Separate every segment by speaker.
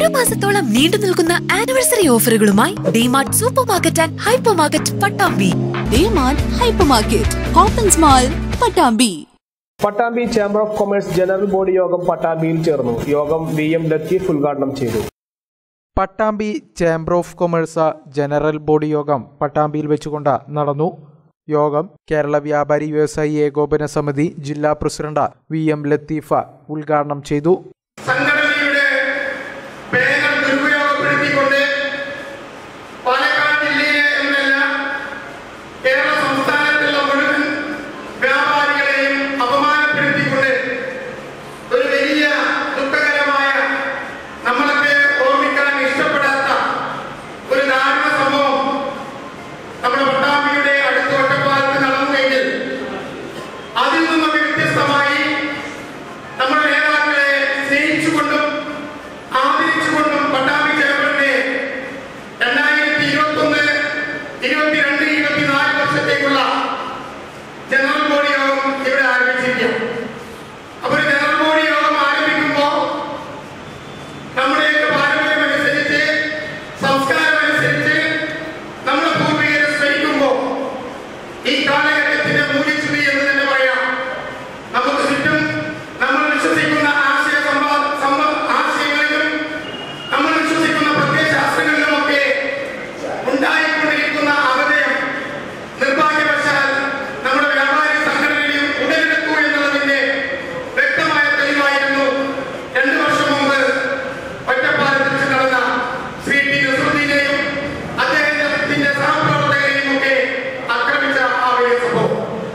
Speaker 1: ഒരു മാസത്തോളം നീണ്ടു നിൽക്കുന്ന ആനിവേഴ്സറി ഓഫറുകളുമായി DMart super market and hyper market Pattambi
Speaker 2: DMart hyper market Coppens mall Pattambi
Speaker 3: Pattambi chamber of commerce general body യോഗം പട്ടാമ്പിയിൽ ചേർന്നു യോഗം വി എം ലത്തീഫ് ഉദ്ഘാടനം ചെയ്തു
Speaker 4: Pattambi chamber of commerce general body യോഗം പട്ടാമ്പിയിൽ വെച്ചുകൊണ്ട് നടന്നു യോഗം കേരള വ്യാപാരി വ്യവസായി ഏകോപന സമിതി ജില്ലാ പ്രസിഡന്റ് വി എം ലത്തീഫ ഉദ്ഘാടനം ചെയ്തു
Speaker 5: സംഘടനയുടെ പേരുകൾ ദുരുപയോഗപ്പെടുത്തിക്കൊണ്ട് പാലക്കാട് ജില്ലയിലെ എന്നല്ല കേരള സംസ്ഥാനത്തുള്ള മുഴുവൻ വ്യാപാരികളെയും അപമാനപ്പെടുത്തിക്കൊണ്ട് ഒരു വലിയ ദുഃഖകരമായ നമ്മളൊക്കെ ഓർമ്മിക്കാൻ ഇഷ്ടപ്പെടാത്ത ഒരു ദാരുണ സംഭവം നമ്മുടെ പട്ടാമ്പിയുടെ അടുത്ത ഒറ്റപ്പാലത്ത് നടന്നുവെങ്കിൽ അതിൽ നിന്നൊക്കെ വ്യത്യസ്തമായി നമ്മുടെ നേതാക്കളെ സ്നേഹിച്ചുകൊണ്ടും ആദരിച്ചുകൊണ്ടും പട്ടാമ്പി ചേർപ്പന്റെ രണ്ടായിരത്തി ഇരുപത്തി ഒന്ന് ഇരുപത്തിരണ്ട് ഇരുപത്തിനാല് വർഷത്തേക്കുള്ള ജനറൽ ബോഡി യോഗം ഇവിടെ ആരംഭിച്ചിരിക്കും അപ്പോൾ ഈ ജനറൽ ബോഡി യോഗം ആരംഭിക്കുമ്പോൾ നമ്മുടെയൊക്കെ പാരമ്പര്യം അനുസരിച്ച് സംസ്കാരം അനുസരിച്ച് നമ്മുടെ പൂർവികരെ സ്മരിക്കുമ്പോൾ ഈ കാലഘട്ടത്തിന്റെ മൂല്യച്യുതി എന്ന് തന്നെ പറയാം നമുക്ക് ചുറ്റും നമ്മൾ വിശ്വസിക്കുന്ന ആശയ സംവാ- സംവ- ആശയങ്ങളിലും നമ്മൾ വിശ്വസിക്കുന്ന പ്രത്യയശാസ്ത്രങ്ങളിലുമൊക്കെ ഉണ്ടായിക്കൊണ്ടിരിക്കുന്ന അവധയം നിർഭാഗ്യവശാൽ നമ്മുടെ വ്യാപാരി സംഘടനയും ഉടലെടുത്തു എന്നുള്ളതിന്റെ വ്യക്തമായ തെളിവായിരുന്നു രണ്ടു വർഷം മുമ്പ് ഒറ്റപ്പാലത്ത് വെച്ച് നടന്ന ശ്രീ ടി നസറുദ്ദീനെയും അദ്ദേഹത്തിന്റെ സഹപ്രവർത്തകരെയും ഒക്കെ ആക്രമിച്ച ആ വലിയ സംഭവം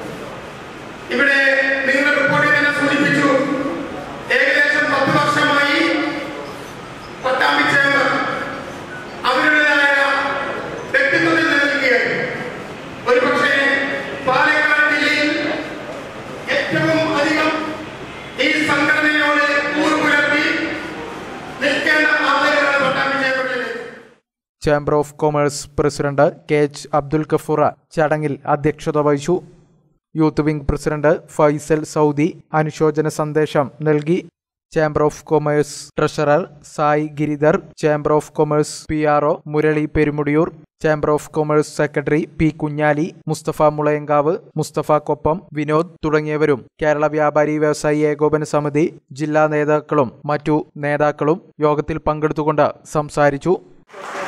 Speaker 5: ഇവിടെ നിങ്ങളുടെ റിപ്പോർട്ടിൽ തന്നെ സൂചിപ്പിച്ചു ഏകദേശം പത്ത് വർഷമായി പട്ടാമ്പി ചേംബർ അവരുടേതായ വ്യക്തിത്വത്തിൽ നിലനിൽക്കുകയാണ് ഒരുപക്ഷെ പാലക്കാട് ജില്ലയിൽ ഏറ്റവും അധികം ഈ സംഘടനയോട് കൂറുപുലർത്തി നിൽക്കേണ്ട ആളുകളാണ് പട്ടാമ്പി ചേംബറിലേക്ക്
Speaker 4: chamber of commerce president K H Abdul Gafoor ചടങ്ങിൽ അധ്യക്ഷത വഹിച്ചു youth wing president Faisal Saudi അനുശോചന സന്ദേശം നൽകി chamber of commerce treasurer Sai Giridhar chamber of commerce P R O Murali Perumudiyoor chamber of commerce secretary P Kunhali Mustafa Mulayankavu Mustafa Koppam Vinod തുടങ്ങിയവരും കേരള വ്യാപാരി വ്യവസായി ഏകോപന സമിതി ജില്ലാ നേതാക്കളും മറ്റു നേതാക്കളും യോഗത്തിൽ പങ്കെടുത്തുകൊണ്ട് സംസാരിച്ചു